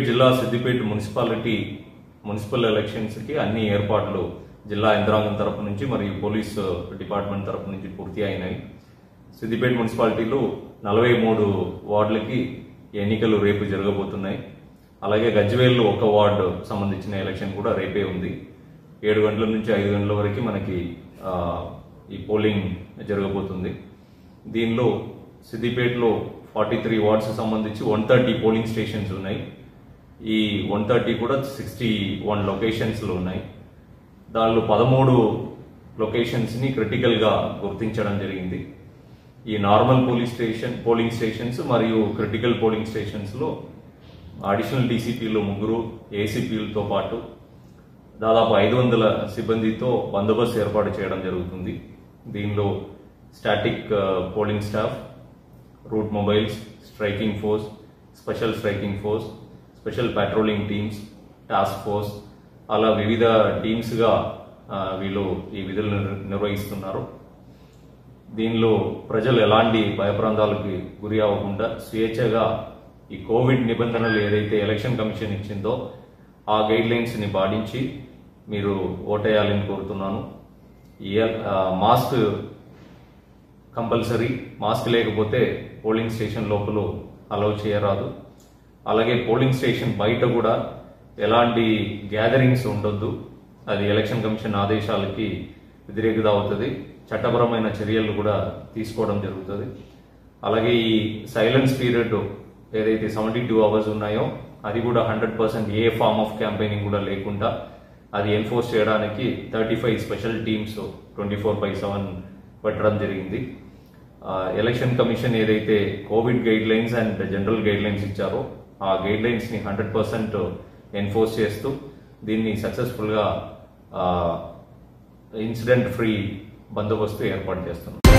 సిద్దిపేట జిల్లా Siddipet municipality municipal ఎలక్షన్స్కి అన్ని ఏర్పాట్లు జిల్లా యంత్రాంగం తరపు నుంచి మరియు పోలీస్ డిపార్ట్మెంట్ తరపు నుంచి పూర్తి అయినాయి సిద్దిపేట మున్సిపాలిటీలో నలభై మూడు వార్డులకి ఎన్నికలు రేపు జరగబోతున్నాయి అలాగే గజ్వేల్లో ఒక వార్డు సంబంధించిన ఎలక్షన్ కూడా రేపే ఉంది ఏడు గంటల నుంచి ఐదు గంటల వరకు మనకి ఆ, ఈ పోలింగ్ జరగబోతుంది దీనిలో సిద్దిపేటలో ఫార్టీ త్రీ వార్డ్స్ సంబంధించి వన్ థర్టీ పోలింగ్ స్టేషన్స్ ఉన్నాయి ఈ వన్ థర్టీ కూడా సిక్స్టీ వన్ లొకేషన్స్లో ఉన్నాయి దానిలో పదమూడు లొకేషన్స్ని క్రిటికల్గా గుర్తించడం జరిగింది ఈ normal police station polling stations మరియు క్రిటికల్ పోలింగ్ స్టేషన్స్లో అడిషనల్ డీసీపీలు ముగ్గురు ఏసీపీలతో పాటు దాదాపు ఐదు వందల సిబ్బందితో బందోబస్తు ఏర్పాటు చేయడం జరుగుతుంది దీనిలో static polling staff route mobiles striking force special striking force special patrolling teams task force అలా వివిధ టీమ్స్గా ఆ, వీళ్ళు ఈ విధులు నిర్- నిర్వహిస్తున్నారు దీనిలో ప్రజలు ఎలాంటి భయప్రాంతాలకు గురి అవ్వకుండా స్వేచ్ఛగా ఈ కోవిడ్ నిబంధనలు ఏదైతే ఎలక్షన్ కమిషన్ ఇచ్చిందో ఆ గైడ్ లైన్స్ ని పాటించి మీరు ఓటేయాలని కోరుతున్నాను ఈ ఆ, మాస్క్ కంపల్సరీ మాస్క్ లేకపోతే పోలింగ్ స్టేషన్ లోపల అలౌ చేయరాదు అలాగే పోలింగ్ స్టేషన్ బయట కూడా ఎలాంటి గ్యాదరింగ్స్ ఉండొద్దు అది ఎలక్షన్ కమిషన్ ఆదేశాలకి వ్యతిరేకత అవుతుంది చట్టపరమైన చర్యలు కూడా తీసుకోవడం జరుగుతుంది అలాగే ఈ సైలెన్స్ పీరియడ్ ఏదైతే సెవెంటీ టూ అవర్స్ ఉన్నాయో అది కూడా hundred percent a form of campaigning కూడా లేకుండా అది ఎన్ఫోర్స్ చేయడానికి thirty five special teams twenty four by seven పెట్టడం జరిగింది ఆ, ఎలక్షన్ కమిషన్ ఏదైతే COVID guidelines and general guidelines ఇచ్చారో ఆ గైడ్ లైన్స్ ని హండ్రెడ్ పర్సెంట్ ఎన్ఫోర్స్ చేస్తూ దీన్ని సక్సెస్ఫుల్ గా ఇన్సిడెంట్ ఫ్రీ బందోబస్తు ఏర్పాటు చేస్తున్నాం